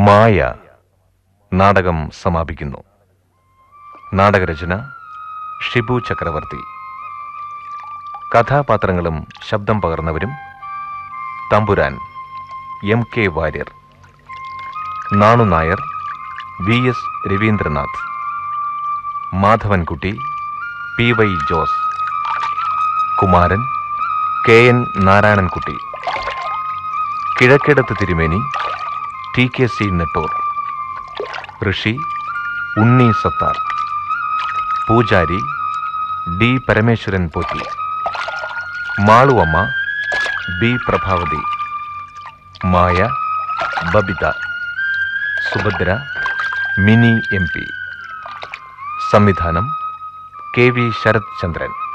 മായ നാടകം സമാപിക്കുന്നു നാടകരചന ഷിബു ചക്രവർത്തി കഥാപാത്രങ്ങളും ശബ്ദം പകർന്നവരും Thampuran M K Warrier Nanu Nair V S Raveendranath Madhavankutty P Y Jose Kumaran K N Narayanankutty Kizhakkidathu Thirumeni T K C Nettoor Rishi Unni Sathar പൂജാരി D Parameswaran Potti Maluvamma B Prabhavathi Maya Babitha Subhadra Mini M P സംവിധാനം കെ വി ശരത് ചന്ദ്രൻ